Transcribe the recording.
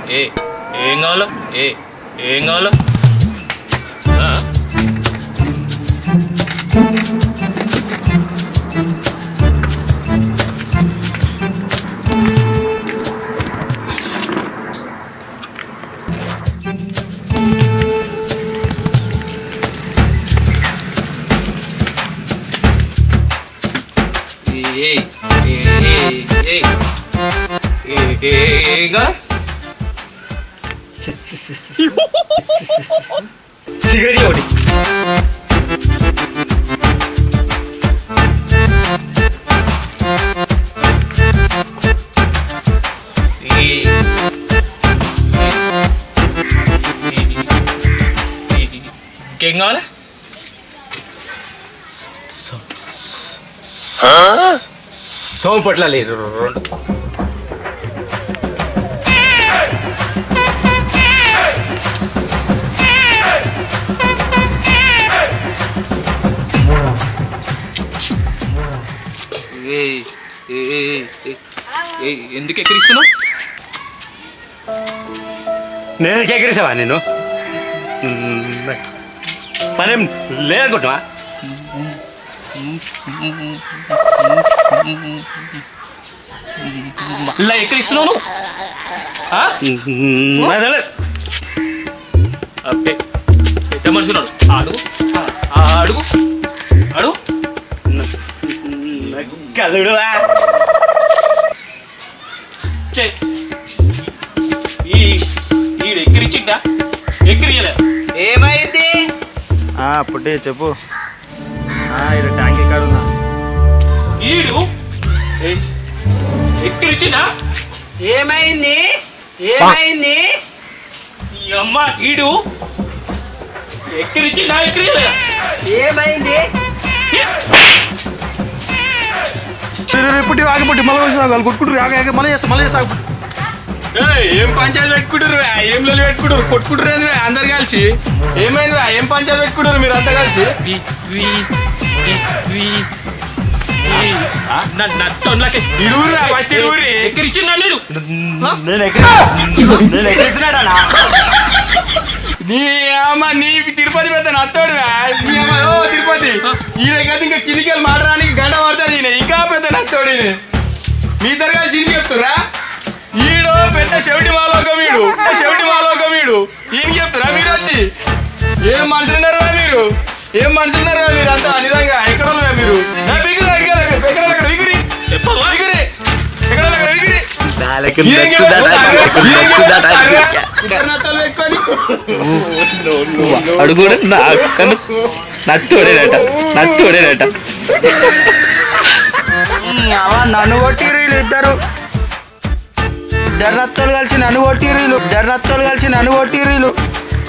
ఏ ఏం కావాలో ఏ ఏం కావాలో ఆ? ఏయ్, ఏయ్, ఏయ్, ఏయ్. ఏ- ఏం కావాలి? సిగరెట్ ఒకటి ఈ- ఈ- ఈ- ఇంకేం కావాలి సోమ పట్ల లేదు రెండు ఏయ్, ఏయ్, ఏయ్, ఏయ్, ఏయ్, ఎందుకు ఎక్కిరిస్తున్నావు నేను ఎగిరిసావా నేను మరేం లేదనుకుంటున్నా మళ్ళా ఎక్కిరిస్తున్నావు నువ్వు? ఆ? అబ్బే, పెద్ద మనిషి ఉన్నాడు అడుగు ఆ, అడుగు అడుగు కలుడువా చెయ్. ఈ ఈడు ఎక్కిరిచ్చిండా ఎక్కిరియలే ఏమైంది పుట్టి చెప్పు ఇది ట్యాంక్ కాడ ఉన్నా ఈడు ఏ- ఎక్కిరిచ్చిండా ఏమైంది ఏమైంది ఈ అమ్మ ఈడు ఎక్కిరిచ్చిండా ఎక్కిరియలే ఏమైంది పుట్టి ఆగి పుట్టి మళ్ళీ వచ్చినా వాళ్ళు కొట్టుకుంటారు ఆగి ఆగి మళ్ళీ చేస్తా మళ్ళీ చేస్తా ఏయ్, ఏం పంచాయతీ పెట్టుకుంటారు వే? ఏం లొల్లి పెట్టుకుంటారు కొట్టుకుంటారు ఏంది వే? అందరు కలిసి ఏమైంది వే? ఏం పంచాయతీ పెట్టుకుంటారు మీరు అంతా కలిసి వి వి వి వి వి. నా నా తొందరకి ఇడుగురు ఫస్ట్ ఇడుగురి ఎక్కిరిచ్చిండా లేడు నేను ఎగిరి నేను ఎగిరిస్తున్నాడా నీ అమ్మ నీ తిరుపతి పెద్ద నత్తోడు వే. నీ అమ్మ ఓ తిరుపతి ఈ దగ్గర ఇంకా కిందికి వెళ్ళి మాట్లాడడానికి గంట పడుతుంది ఈయన ఇంకా పెద్ద నత్తోడు ఈయన మీ ఇద్దరు కలిసి ఇంటికి చెప్తురా ఈడు పెద్ద చెవిటి మాలోకం వీడు పెద్ద చెవిటి మాలోకం వీడు ఈయన చెప్తురా మీరు వచ్చి ఏం మనుషులున్నారా మీరు ఏం మనుషులున్నారా మీరు అంతా నిజంగా ఎక్కడ ఉన్నారా మీరు నా బిగురు ఎక్కడ ఎక్కడ ఎక్కడ విగిరి చెప్పవా విగిరి ఎక్కడ ఎక్కడ విగిరి నాలుగు ఈయన నచ్చుదాట, ఈయన నచ్చుదాట. ఇద్దరు నత్తలు పెట్టుకొని అడుగుడు నాకను నత్తోడేనట నత్తోడేనట నన్ను కొట్టిరు వీళ్ళు ఇద్దరు ఇద్దరు నత్తలు కలిసి నన్ను కొట్టిరు వీళ్ళు ఇద్దరు నత్తలు కలిసి నన్ను కొట్టిరు వీళ్ళు